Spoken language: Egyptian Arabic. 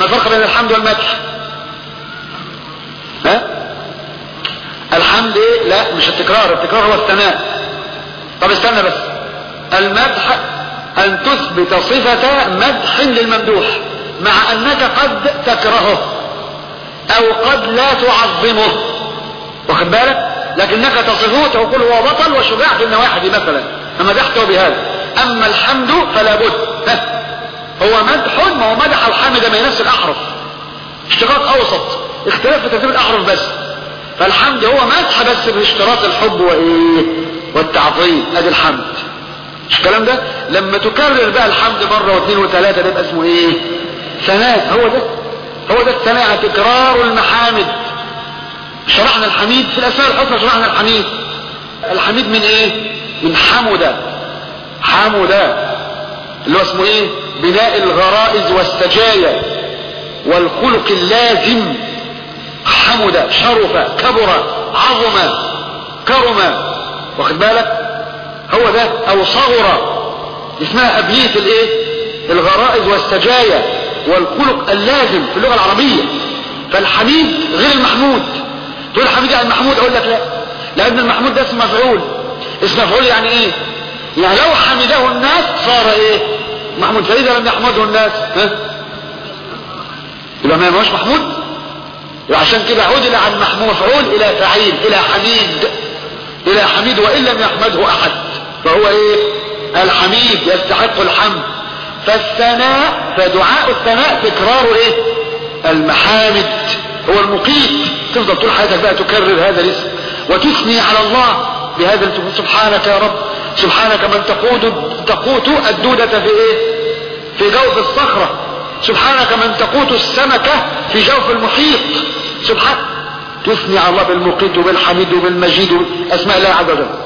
ما الفرق بين الحمد والمدح ها الحمد ايه لا مش التكرار التكرار هو الثناء طب استنى بس المدح ان تثبت صفة مدح للممدوح مع انك قد تكرهه او قد لا تعظمه واخد بالك لكنك تصفه تقول هو بطل وشجاع في النواحي مثلا فمدحته بهذا اما الحمد فلا بد هو مدح ما هو مدح الحمد ما هي نفس الاحرف اشتقاق اوسط اختلاف في ترتيب الاحرف بس فالحمد هو مدح بس باشتراط الحب وايه والتعظيم ادي الحمد مش الكلام ده لما تكرر بقى الحمد مرة واثنين وثلاثة ده يبقى اسمه ايه ثناء هو ده هو ده الثناء تكرار المحامد شرحنا الحميد في الاسماء الحسنى شرحنا الحميد الحميد من ايه من حمد حمد اللي هو اسمه ايه بناء الغرائز والسجايا والخلق اللازم حمد شرف كبر عظم كرم واخد بالك هو ده او صغر اسمها ابنية الايه الغرائز والسجايا والخلق اللازم في اللغة العربية فالحميد غير المحمود تقول حميد يعني المحمود اقول لك لا لان المحمود ده اسم مفعول اسم مفعول يعني ايه يعني لو حمده الناس صار ايه محمود فاذا لم يحمده الناس ها يبقى ما هوش محمود وعشان كده عدل عن محمود مفعول الى فعيل الى حميد الى حميد وان لم يحمده احد فهو ايه الحميد يستحق الحمد فالثناء فدعاء الثناء تكرار ايه المحامد هو المقيت تفضل طول حياتك بقى تكرر هذا الاسم وتثني على الله بهذا الاسم سبحانك يا رب سبحانك من تقود تقوت الدودة في ايه في جوف الصخرة سبحانك من تقوت السمكة في جوف المحيط سبحان تثني على الله بالمقيت وبالحميد وبالمجيد اسماء الله عز وجل